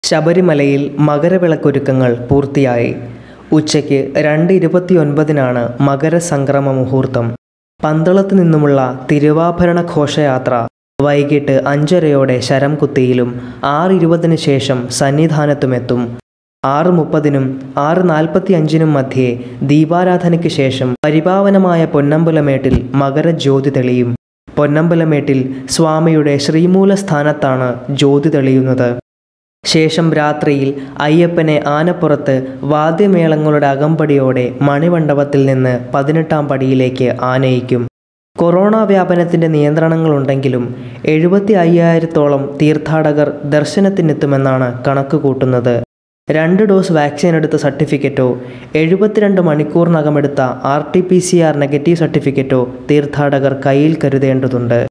ശബരിമലയിൽ മകരവിളക്കൊരുക്കങ്ങൾ പൂർത്തിയായി ഉച്ചയ്ക്ക് രണ്ട് ഇരുപത്തിയൊൻപതിനാണ് മകരസംക്രമ മുഹൂർത്തം പന്തളത്ത് നിന്നുമുള്ള തിരുവാഭരണ ഘോഷയാത്ര വൈകിട്ട് അഞ്ചരയോടെ ശരംകുത്തിയിലും ആറ് ഇരുപതിന് ശേഷം സന്നിധാനത്തുമെത്തും ആറ് മുപ്പതിനും ആറ് നാൽപ്പത്തി അഞ്ചിനും മധ്യേ ദീപാരാധനയ്ക്ക് ശേഷം പരിപാവനമായ പൊന്നമ്പലമേട്ടിൽ മകരജ്യോതി തെളിയും പൊന്നമ്പലമേട്ടിൽ സ്വാമിയുടെ ശ്രീമൂലസ്ഥാനത്താണ് ജ്യോതി തെളിയുന്നത് ശേഷം രാത്രിയിൽ അയ്യപ്പനെ ആനപ്പുറത്ത് വാദ്യമേളങ്ങളുടെ അകമ്പടിയോടെ മണിമണ്ഡപത്തിൽ നിന്ന് പതിനെട്ടാം പടിയിലേക്ക് ആനയിക്കും കൊറോണ വ്യാപനത്തിൻ്റെ നിയന്ത്രണങ്ങളുണ്ടെങ്കിലും എഴുപത്തി അയ്യായിരത്തോളം തീർത്ഥാടകർ ദർശനത്തിനെത്തുമെന്നാണ് കണക്ക് കൂട്ടുന്നത് രണ്ട് ഡോസ് വാക്സിൻ എടുത്ത സർട്ടിഫിക്കറ്റോ എഴുപത്തിരണ്ട് മണിക്കൂറിനകമെടുത്ത R T P C R negative സർട്ടിഫിക്കറ്റോ തീർത്ഥാടകർ കയ്യിൽ കരുതേണ്ടതുണ്ട്